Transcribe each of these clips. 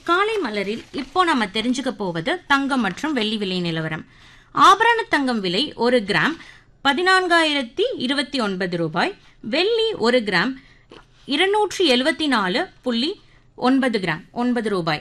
காலை மலரில் இப்போ நம்ம தெரிஞ்சுக்க போவது தங்கம் மற்றும் வெள்ளி விலை நிலவரம் ஆபரண தங்கம் விலை ஒரு கிராம் பதினான்காயிரத்தி இருபத்தி ஒன்பது ரூபாய் வெள்ளி ஒரு கிராம் இருநூற்றி எழுபத்தி நாலு புள்ளி ஒன்பது கிராம் ஒன்பது ரூபாய்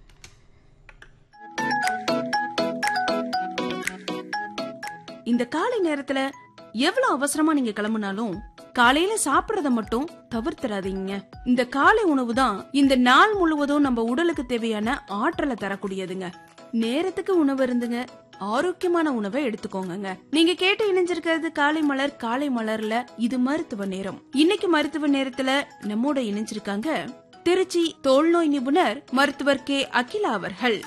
இந்த காலை நேரத்துல எவ்வளவு அவசரமா நீங்க கிளம்புனாலும் காலையில சாப்பிடறத மட்டும் தவிர்த்துறாதீங்க இந்த காலை உணவு தான் இந்த நாள் முழுவதும் நம்ம உடலுக்கு தேவையான ஆற்றலை தரக்கூடியதுங்க நேரத்துக்கு உணவு இருந்துங்க ஆரோக்கியமான உணவை எடுத்துக்கோங்கங்க நீங்க கேட்டு இணைஞ்சிருக்கிறது காலை மலர் காலை மலர்ல இது மருத்துவ நேரம் இன்னைக்கு மருத்துவ நேரத்துல நம்மோட இணைஞ்சிருக்காங்க திருச்சி தோல்நோய் நிபுணர் மருத்துவர் கே அகிலா அவர்கள்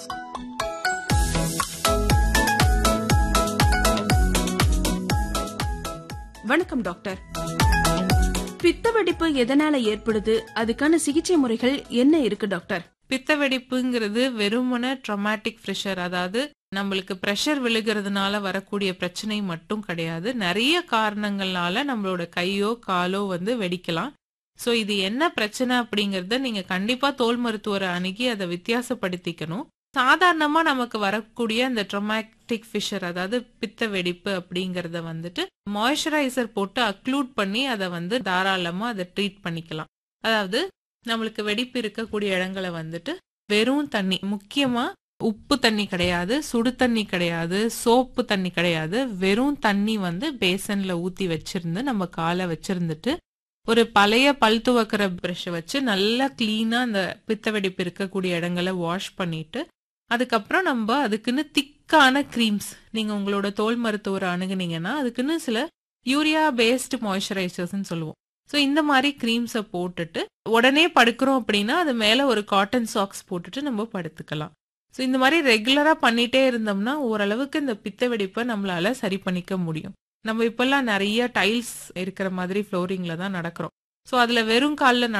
வணக்கம் டாக்டர் பித்த வெடிப்பு எதனால ஏற்படுது அதுக்கான சிகிச்சை முறைகள் என்ன இருக்கு டாக்டர் பித்த வெடிப்புங்கிறது வெறுமன ட்ரமாட்டிக் ப்ரெஷர் அதாவது நம்மளுக்கு ப்ரெஷர் விழுகிறதுனால வரக்கூடிய பிரச்சனை மட்டும் கிடையாது நிறைய காரணங்கள்னால நம்மளோட கையோ காலோ வந்து வெடிக்கலாம் ஸோ இது என்ன பிரச்சனை அப்படிங்கறத நீங்க கண்டிப்பா தோல் மருத்துவரை அணுகி அதை வித்தியாசப்படுத்திக்கணும் சாதாரணமா நமக்கு வரக்கூடிய அந்த ட்ரமாட்டிக் ஃபிஷர் அதாவது பித்த வெடிப்பு அப்படிங்கறத வந்துட்டு மாய்ஸ்சரைசர் போட்டு அக்ளூட் பண்ணி அதை வந்து தாராளமா அதை ட்ரீட் பண்ணிக்கலாம் அதாவது நம்மளுக்கு வெடிப்பு இருக்கக்கூடிய இடங்களை வந்துட்டு வெறும் தண்ணி முக்கியமா உப்பு தண்ணி கிடையாது சுடு தண்ணி கிடையாது சோப்பு தண்ணி கிடையாது வெறும் தண்ணி வந்து பேசன்ல ஊத்தி வச்சிருந்து நம்ம காலை வச்சிருந்துட்டு ஒரு பழைய பல் துவக்கிற ப்ரஷ் வச்சு நல்லா கிளீனா அந்த பித்த வெடிப்பு இருக்கக்கூடிய இடங்களை வாஷ் பண்ணிட்டு அதுக்கப்புறம் நம்ம அதுக்குன்னு திக்கான க்ரீம்ஸ் நீங்க உங்களோட தோல் மருத்துவரை அணுகுனீங்கன்னா அதுக்குன்னு சில யூரியா பேஸ்டு மாய்ஸ்சரைசர்ஸ்னு சொல்லுவோம் ஸோ இந்த மாதிரி க்ரீம்ஸை போட்டுட்டு உடனே படுக்கிறோம் அப்படின்னா அது மேலே ஒரு காட்டன் சாக்ஸ் போட்டுட்டு நம்ம படுத்துக்கலாம் ஸோ இந்த மாதிரி ரெகுலராக பண்ணிட்டே இருந்தோம்னா ஓரளவுக்கு இந்த பித்த வெடிப்பை நம்மளால சரி பண்ணிக்க முடியும் நம்ம இப்பெல்லாம் நிறைய டைல்ஸ் இருக்கிற மாதிரி ஃப்ளோரிங்ல தான் நடக்கிறோம் ஸோ அதில் வெறும் காலில்